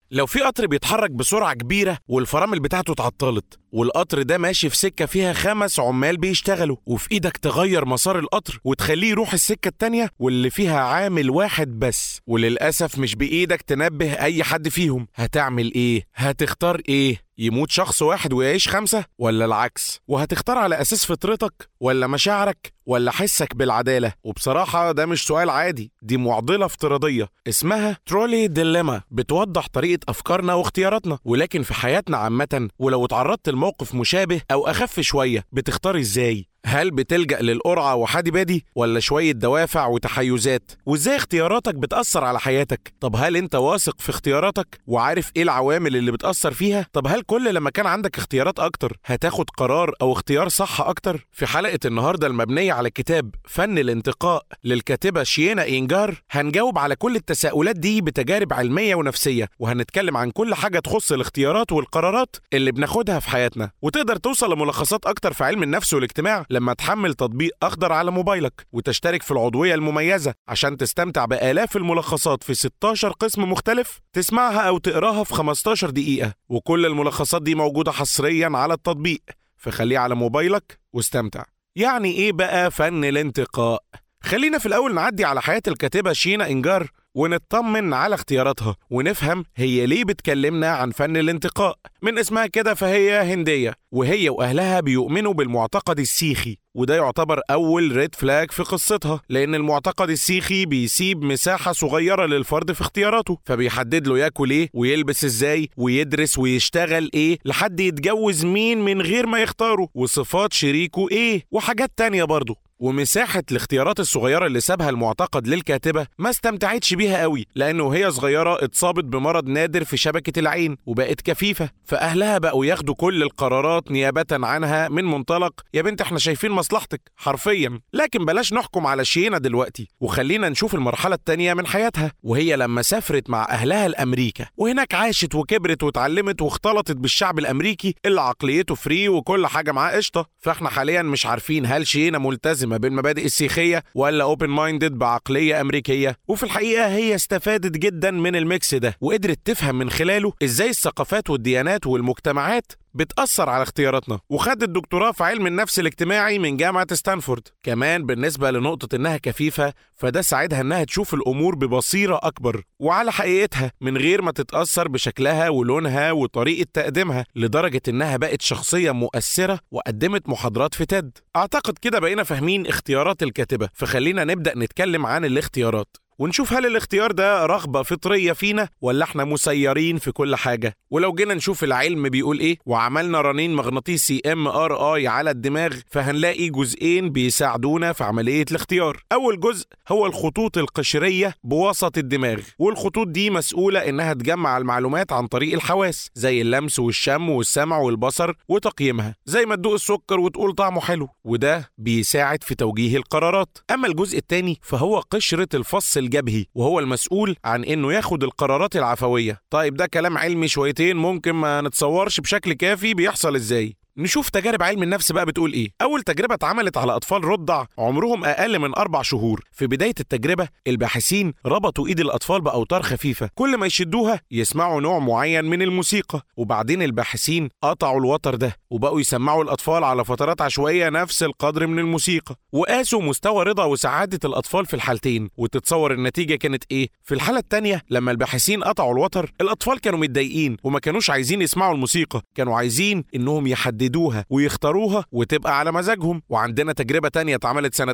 لو في قطر بيتحرك بسرعة كبيرة والفرامل بتاعته اتعطلت والقطر ده ماشي في سكة فيها خمس عمال بيشتغلوا وفي ايدك تغير مسار القطر وتخليه يروح السكة التانية واللي فيها عامل واحد بس وللأسف مش بإيدك تنبه أي حد فيهم هتعمل ايه؟ هتختار ايه؟ يموت شخص واحد ويعيش خمسة ولا العكس وهتختار على أساس فطرتك ولا مشاعرك ولا حسك بالعدالة وبصراحة ده مش سؤال عادي دي معضلة افتراضية اسمها ترولي ديليما بتوضح طريقة أفكارنا واختياراتنا ولكن في حياتنا عامة ولو اتعرضت لموقف مشابه أو أخف شوية بتختار إزاي هل بتلجأ للقرعة وحدي بادي ولا شوية دوافع وتحيزات؟ وازاي اختياراتك بتأثر على حياتك؟ طب هل انت واثق في اختياراتك وعارف ايه العوامل اللي بتأثر فيها؟ طب هل كل لما كان عندك اختيارات اكتر هتاخد قرار او اختيار صح اكتر؟ في حلقة النهاردة المبنية على كتاب فن الانتقاء للكاتبة شيينا إنجار هنجاوب على كل التساؤلات دي بتجارب علمية ونفسية وهنتكلم عن كل حاجة تخص الاختيارات والقرارات اللي بناخدها في حياتنا وتقدر توصل لملخصات اكتر في علم النفس والاجتماع لما تحمل تطبيق أخضر على موبايلك وتشترك في العضوية المميزة عشان تستمتع بآلاف الملخصات في 16 قسم مختلف تسمعها أو تقراها في 15 دقيقة وكل الملخصات دي موجودة حصريا على التطبيق فخليه على موبايلك واستمتع يعني إيه بقى فن الانتقاء؟ خلينا في الأول نعدي على حياة الكاتبة شينا إنجار ونطمن على اختياراتها ونفهم هي ليه بتكلمنا عن فن الانتقاء من اسمها كده فهي هندية وهي وأهلها بيؤمنوا بالمعتقد السيخي وده يعتبر أول ريد فلاج في قصتها لأن المعتقد السيخي بيسيب مساحة صغيرة للفرد في اختياراته فبيحدد له ياكل ايه ويلبس ازاي ويدرس ويشتغل ايه لحد يتجوز مين من غير ما يختاره وصفات شريكه ايه وحاجات تانية برضه ومساحة الاختيارات الصغيرة اللي سابها المعتقد للكاتبة ما استمتعتش بيها قوي لأنه وهي صغيرة اتصابت بمرض نادر في شبكة العين وبقت كفيفة فأهلها بقوا ياخدوا كل القرارات نيابة عنها من منطلق يا بنت احنا شايفين مصلحتك حرفيا لكن بلاش نحكم على شينا دلوقتي وخلينا نشوف المرحلة التانية من حياتها وهي لما سافرت مع أهلها لأمريكا وهناك عاشت وكبرت واتعلمت واختلطت بالشعب الأمريكي اللي عقليته فري وكل حاجة معاه قشطة فاحنا حاليا مش عارفين هل شينا ملتزمة بالمبادئ السيخية ولا اوبن مايندد بعقلية أمريكية وفي الحقيقة هي استفادت جدا من الميكس ده وقدرت تفهم من خلاله ازاي الثقافات والديانات والمجتمعات بتأثر على اختياراتنا وخدت دكتوراه في علم النفس الاجتماعي من جامعة ستانفورد كمان بالنسبة لنقطة إنها كفيفة فده ساعدها إنها تشوف الأمور ببصيرة أكبر وعلى حقيقتها من غير ما تتأثر بشكلها ولونها وطريقة تقديمها لدرجة إنها بقت شخصية مؤثرة وقدمت محاضرات في تيد أعتقد كده بقينا فاهمين اختيارات الكاتبة فخلينا نبدأ نتكلم عن الاختيارات ونشوف هل الاختيار ده رغبة فطرية فينا ولا احنا مسيرين في كل حاجة ولو جينا نشوف العلم بيقول ايه وعملنا رنين مغناطيسي ام ار اي على الدماغ فهنلاقي جزئين بيساعدونا في عملية الاختيار اول جزء هو الخطوط القشرية بوسط الدماغ والخطوط دي مسؤولة انها تجمع المعلومات عن طريق الحواس زي اللمس والشم والسمع والبصر وتقييمها زي ما تدوق السكر وتقول طعمه حلو وده بيساعد في توجيه القرارات اما الجزء الثاني فهو قشرة الفص الجبهي وهو المسؤول عن انه ياخد القرارات العفويه طيب ده كلام علمي شويتين ممكن ما نتصورش بشكل كافي بيحصل ازاي نشوف تجارب علم النفس بقى بتقول ايه اول تجربه اتعملت على اطفال رضع عمرهم اقل من اربع شهور في بدايه التجربه الباحثين ربطوا ايد الاطفال باوتار خفيفه كل ما يشدوها يسمعوا نوع معين من الموسيقى وبعدين الباحثين قطعوا الوتر ده وبقوا يسمعوا الاطفال على فترات عشوائيه نفس القدر من الموسيقى وقاسوا مستوى رضا وسعاده الاطفال في الحالتين وتتصور النتيجه كانت ايه في الحاله الثانيه لما الباحثين قطعوا الوتر الاطفال كانوا متضايقين وما كانوش عايزين يسمعوا الموسيقى كانوا عايزين انهم يحددوا يحددوها ويختاروها وتبقى على مزاجهم وعندنا تجربة تانية اتعملت سنة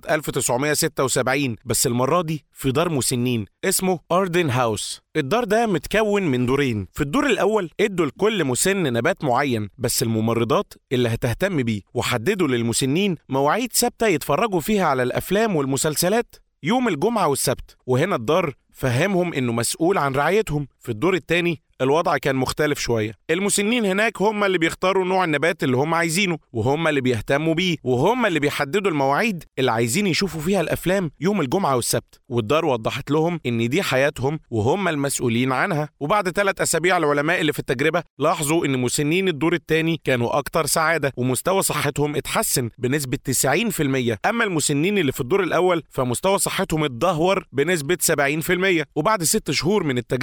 1976 بس المرة دي في دار مسنين اسمه أردن هاوس الدار ده متكون من دورين في الدور الأول ادوا لكل مسن نبات معين بس الممرضات اللي هتهتم بيه وحددوا للمسنين مواعيد ثابتة يتفرجوا فيها على الأفلام والمسلسلات يوم الجمعة والسبت وهنا الدار فهمهم انه مسؤول عن رعايتهم في الدور الثاني الوضع كان مختلف شوية المسنين هناك هم اللي بيختاروا نوع النبات اللي هم عايزينه وهم اللي بيهتموا بيه وهم اللي بيحددوا المواعيد اللي عايزين يشوفوا فيها الأفلام يوم الجمعة والسبت والدار وضحت لهم إن دي حياتهم وهم المسؤولين عنها وبعد ثلاث أسابيع العلماء اللي في التجربة لاحظوا إن مسنين الدور الثاني كانوا أكتر سعادة ومستوى صحتهم اتحسن بنسبة 90% أما المسنين اللي في الدور الأول فمستوى صحتهم اتدهور بنسبة 70% وبعد ست شهور من التجربة العلماء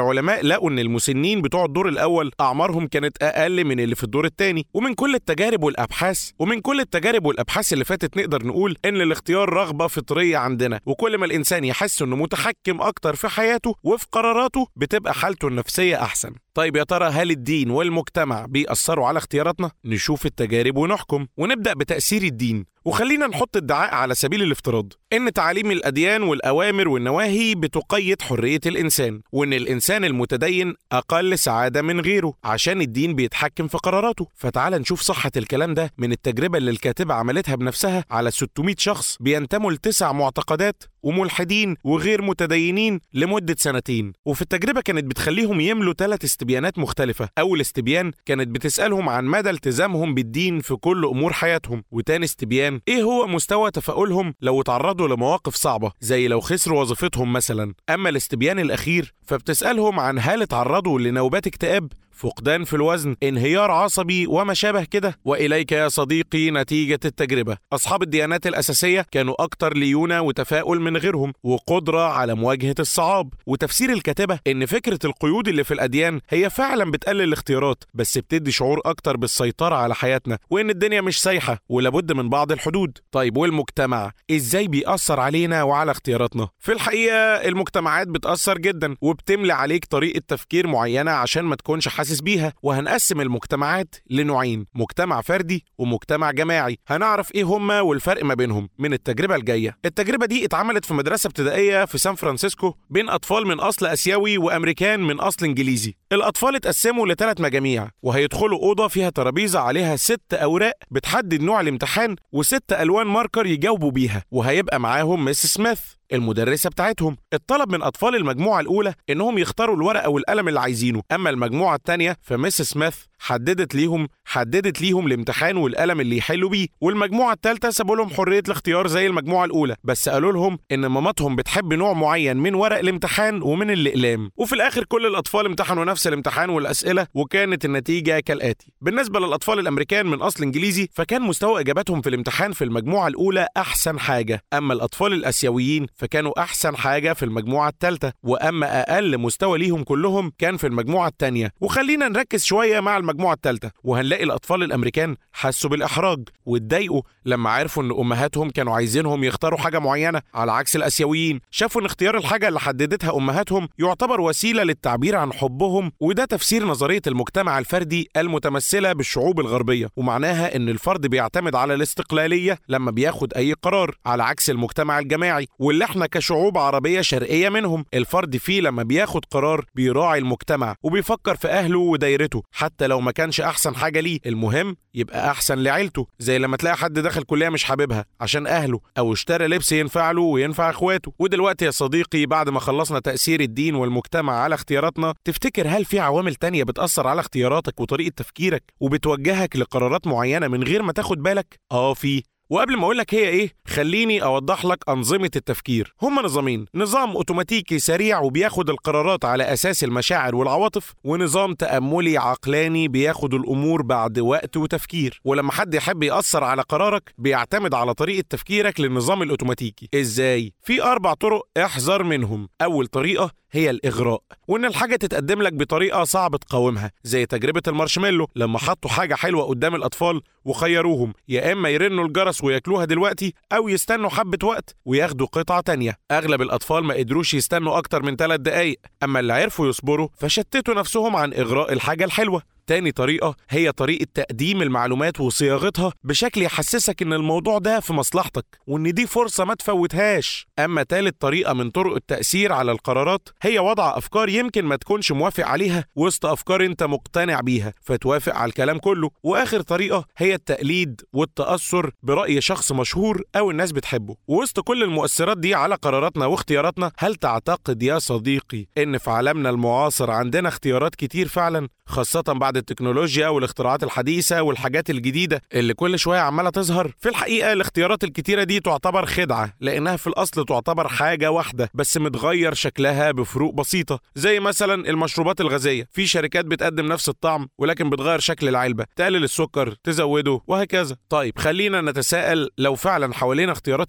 العلماء لقوا ان المسنين بتوع الدور الاول اعمارهم كانت اقل من اللي في الدور الثاني ومن كل التجارب والابحاث ومن كل التجارب والابحاث اللي فاتت نقدر نقول ان الاختيار رغبه فطريه عندنا وكل ما الانسان يحس انه متحكم اكتر في حياته وفي قراراته بتبقى حالته النفسيه احسن طيب يا ترى هل الدين والمجتمع بيأثروا على اختياراتنا نشوف التجارب ونحكم ونبدأ بتأثير الدين وخلينا نحط ادعاء على سبيل الافتراض ان تعاليم الاديان والاوامر والنواهي بتقيد حريه الانسان وان الانسان المتدين اقل سعاده من غيره عشان الدين بيتحكم في قراراته فتعال نشوف صحه الكلام ده من التجربه اللي الكاتبه عملتها بنفسها على 600 شخص بينتموا لتسع معتقدات وملحدين وغير متدينين لمدة سنتين وفي التجربة كانت بتخليهم يملوا ثلاث استبيانات مختلفة أول استبيان كانت بتسألهم عن مدى التزامهم بالدين في كل أمور حياتهم وتاني استبيان إيه هو مستوى تفاؤلهم لو تعرضوا لمواقف صعبة زي لو خسروا وظيفتهم مثلا أما الاستبيان الأخير فبتسألهم عن هل اتعرضوا لنوبات اكتئاب فقدان في الوزن انهيار عصبي وما شابه كده واليك يا صديقي نتيجه التجربه اصحاب الديانات الاساسيه كانوا اكتر ليونه وتفاؤل من غيرهم وقدره على مواجهه الصعاب وتفسير الكاتبه ان فكره القيود اللي في الاديان هي فعلا بتقلل الاختيارات بس بتدي شعور اكتر بالسيطره على حياتنا وان الدنيا مش سايحه ولابد من بعض الحدود طيب والمجتمع ازاي بيأثر علينا وعلى اختياراتنا في الحقيقه المجتمعات بتأثر جدا وبتملي عليك طريقه تفكير معينه عشان ما تكونش حاسس حاسس بيها وهنقسم المجتمعات لنوعين مجتمع فردي ومجتمع جماعي هنعرف ايه هما والفرق ما بينهم من التجربه الجايه التجربه دي اتعملت في مدرسه ابتدائيه في سان فرانسيسكو بين اطفال من اصل اسيوي وامريكان من اصل انجليزي الاطفال اتقسموا لثلاث مجاميع وهيدخلوا اوضه فيها ترابيزه عليها ست اوراق بتحدد نوع الامتحان وست الوان ماركر يجاوبوا بيها وهيبقى معاهم مس سميث المدرسة بتاعتهم الطلب من أطفال المجموعة الأولى إنهم يختاروا الورقة والقلم اللي عايزينه أما المجموعة الثانية فمس سميث حددت ليهم حددت ليهم الامتحان والقلم اللي يحلوا بيه والمجموعه الثالثه سابوا لهم حريه الاختيار زي المجموعه الاولى بس قالوا لهم ان ماماتهم بتحب نوع معين من ورق الامتحان ومن الاقلام وفي الاخر كل الاطفال امتحنوا نفس الامتحان والاسئله وكانت النتيجه كالاتي بالنسبه للاطفال الامريكان من اصل انجليزي فكان مستوى اجاباتهم في الامتحان في المجموعه الاولى احسن حاجه اما الاطفال الاسيويين فكانوا احسن حاجه في المجموعه الثالثه واما اقل مستوى ليهم كلهم كان في المجموعه الثانيه وخلينا نركز شويه مع المجموعه الثالثه وهنلاقي الاطفال الامريكان حسوا بالاحراج واتضايقوا لما عرفوا ان امهاتهم كانوا عايزينهم يختاروا حاجه معينه على عكس الاسيويين شافوا ان اختيار الحاجه اللي حددتها امهاتهم يعتبر وسيله للتعبير عن حبهم وده تفسير نظريه المجتمع الفردي المتمثله بالشعوب الغربيه ومعناها ان الفرد بيعتمد على الاستقلاليه لما بياخد اي قرار على عكس المجتمع الجماعي واللي احنا كشعوب عربيه شرقيه منهم الفرد فيه لما بياخد قرار بيراعي المجتمع وبيفكر في اهله ودايرته حتى لو ما كانش احسن حاجه ليه المهم يبقى احسن لعيلته زي لما تلاقي حد دخل كليه مش حاببها عشان اهله او اشترى لبس ينفع له وينفع اخواته ودلوقتي يا صديقي بعد ما خلصنا تاثير الدين والمجتمع على اختياراتنا تفتكر هل في عوامل تانية بتاثر على اختياراتك وطريقه تفكيرك وبتوجهك لقرارات معينه من غير ما تاخد بالك اه في وقبل ما اقولك هي ايه خليني اوضح لك انظمه التفكير هما نظامين نظام اوتوماتيكي سريع وبياخد القرارات على اساس المشاعر والعواطف ونظام تاملي عقلاني بياخد الامور بعد وقت وتفكير ولما حد يحب ياثر على قرارك بيعتمد على طريقه تفكيرك للنظام الاوتوماتيكي ازاي في اربع طرق احذر منهم اول طريقه هي الإغراء وإن الحاجة تتقدم لك بطريقة صعب تقاومها زي تجربة المارشميلو لما حطوا حاجة حلوة قدام الأطفال وخيروهم يا إما يرنوا الجرس وياكلوها دلوقتي أو يستنوا حبة وقت وياخدوا قطعة تانية أغلب الأطفال ما قدروش يستنوا أكتر من ثلاث دقايق أما اللي عرفوا يصبروا فشتتوا نفسهم عن إغراء الحاجة الحلوة تاني طريقة هي طريقة تقديم المعلومات وصياغتها بشكل يحسسك إن الموضوع ده في مصلحتك وإن دي فرصة ما تفوتهاش أما تالت طريقة من طرق التأثير على القرارات هي وضع أفكار يمكن ما تكونش موافق عليها وسط أفكار أنت مقتنع بيها فتوافق على الكلام كله وآخر طريقة هي التقليد والتأثر برأي شخص مشهور أو الناس بتحبه وسط كل المؤثرات دي على قراراتنا واختياراتنا هل تعتقد يا صديقي إن في عالمنا المعاصر عندنا اختيارات كتير فعلا خاصة بعد التكنولوجيا والاختراعات الحديثة والحاجات الجديدة اللي كل شوية عمالة تظهر في الحقيقة الاختيارات الكتيرة دي تعتبر خدعة لأنها في الأصل تعتبر حاجة واحدة بس متغير شكلها بفروق بسيطة زي مثلا المشروبات الغازية في شركات بتقدم نفس الطعم ولكن بتغير شكل العلبة تقلل السكر تزوده وهكذا طيب خلينا نتساءل لو فعلا حوالينا اختيارات كتير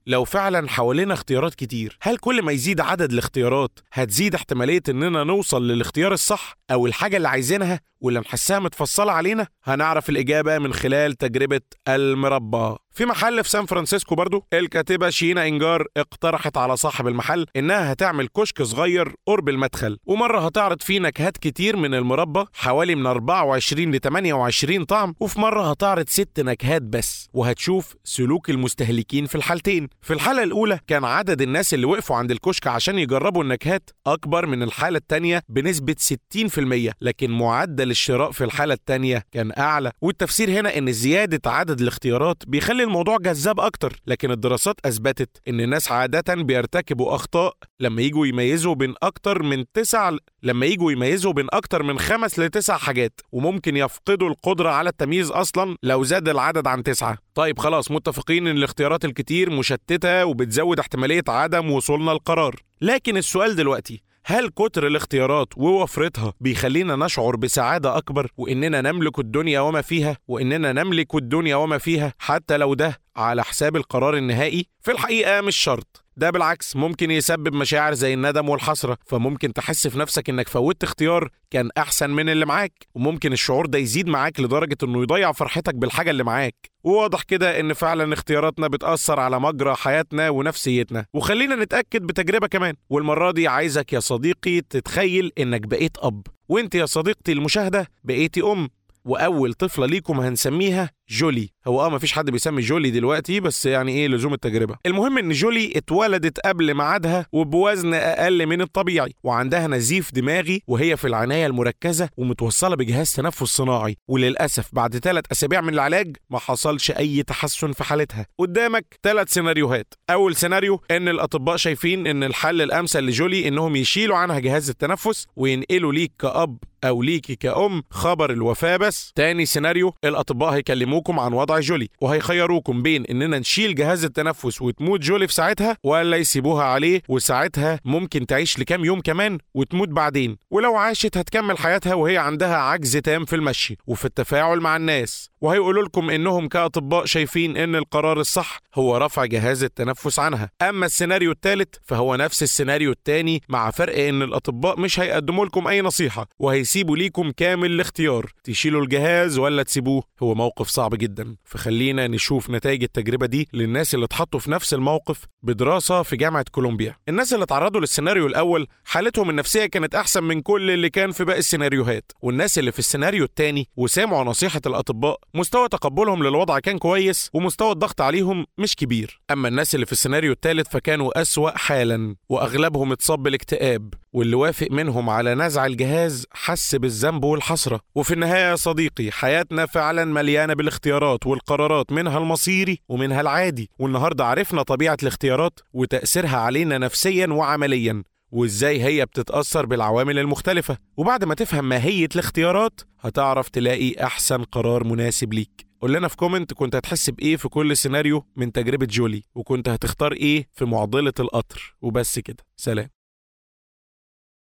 لو فعلا حوالينا اختيارات كتير هل كل ما يزيد عدد الاختيارات هتزيد احتمالية اننا نوصل للاختيار الصح او الحاجة اللي عايزينها واللي محسها متفصلة علينا هنعرف الإجابة من خلال تجربة المربى في محل في سان فرانسيسكو برضو الكاتبة شينا إنجار اقترحت على صاحب المحل إنها هتعمل كشك صغير قرب المدخل ومرة هتعرض فيه نكهات كتير من المربى حوالي من 24 ل 28 طعم وفي مرة هتعرض ست نكهات بس وهتشوف سلوك المستهلكين في الحالتين في الحالة الأولى كان عدد الناس اللي وقفوا عند الكشك عشان يجربوا النكهات أكبر من الحالة التانية بنسبة 60% لكن معدل الشراء في الحالة التانية كان أعلى والتفسير هنا إن زيادة عدد الاختيارات بيخلي الموضوع جذاب أكتر لكن الدراسات أثبتت إن الناس عادة بيرتكبوا أخطاء لما يجوا يميزوا بين أكتر من تسع لما يجوا يميزوا بين أكتر من خمس لتسع حاجات وممكن يفقدوا القدرة على التمييز أصلا لو زاد العدد عن تسعة طيب خلاص متفقين إن الاختيارات الكتير مشتتة وبتزود احتمالية عدم وصولنا القرار لكن السؤال دلوقتي هل كتر الاختيارات ووفرتها بيخلينا نشعر بسعادة أكبر وإننا نملك الدنيا وما فيها وإننا نملك الدنيا وما فيها حتى لو ده على حساب القرار النهائي؟ في الحقيقة مش شرط ده بالعكس ممكن يسبب مشاعر زي الندم والحسرة فممكن تحس في نفسك انك فوتت اختيار كان احسن من اللي معاك وممكن الشعور ده يزيد معاك لدرجة انه يضيع فرحتك بالحاجة اللي معاك وواضح كده ان فعلا اختياراتنا بتأثر على مجرى حياتنا ونفسيتنا وخلينا نتأكد بتجربة كمان والمرة دي عايزك يا صديقي تتخيل انك بقيت اب وانت يا صديقتي المشاهدة بقيتي ام واول طفله ليكم هنسميها جولي هو اه مفيش حد بيسمي جولي دلوقتي بس يعني ايه لزوم التجربه المهم ان جولي اتولدت قبل ميعادها وبوزن اقل من الطبيعي وعندها نزيف دماغي وهي في العنايه المركزه ومتوصله بجهاز تنفس صناعي وللاسف بعد ثلاث اسابيع من العلاج ما حصلش اي تحسن في حالتها قدامك ثلاث سيناريوهات اول سيناريو ان الاطباء شايفين ان الحل الامثل لجولي انهم يشيلوا عنها جهاز التنفس وينقلوا ليك كاب او ليكي كأم خبر الوفاة بس تاني سيناريو الأطباء هيكلموكم عن وضع جولي وهيخيروكم بين إننا نشيل جهاز التنفس وتموت جولي في ساعتها ولا يسيبوها عليه وساعتها ممكن تعيش لكام يوم كمان وتموت بعدين ولو عاشت هتكمل حياتها وهي عندها عجز تام في المشي وفي التفاعل مع الناس وهيقولوا لكم انهم كاطباء شايفين ان القرار الصح هو رفع جهاز التنفس عنها اما السيناريو الثالث فهو نفس السيناريو الثاني مع فرق ان الاطباء مش هيقدموا لكم اي نصيحه وهيسيبوا ليكم كامل الاختيار تشيلوا الجهاز ولا تسيبوه هو موقف صعب جدا فخلينا نشوف نتائج التجربه دي للناس اللي اتحطوا في نفس الموقف بدراسه في جامعه كولومبيا الناس اللي اتعرضوا للسيناريو الاول حالتهم النفسيه كانت احسن من كل اللي كان في باقي السيناريوهات والناس اللي في السيناريو الثاني وسمعوا نصيحه الاطباء مستوى تقبلهم للوضع كان كويس ومستوى الضغط عليهم مش كبير أما الناس اللي في السيناريو الثالث فكانوا أسوأ حالا وأغلبهم اتصاب بالاكتئاب واللي وافق منهم على نزع الجهاز حس بالذنب والحسرة وفي النهاية يا صديقي حياتنا فعلا مليانة بالاختيارات والقرارات منها المصيري ومنها العادي والنهاردة عرفنا طبيعة الاختيارات وتأثيرها علينا نفسيا وعمليا وازاي هي بتتأثر بالعوامل المختلفة وبعد ما تفهم ماهية الاختيارات هتعرف تلاقي أحسن قرار مناسب ليك قول لنا في كومنت كنت هتحس بإيه في كل سيناريو من تجربة جولي وكنت هتختار إيه في معضلة القطر وبس كده سلام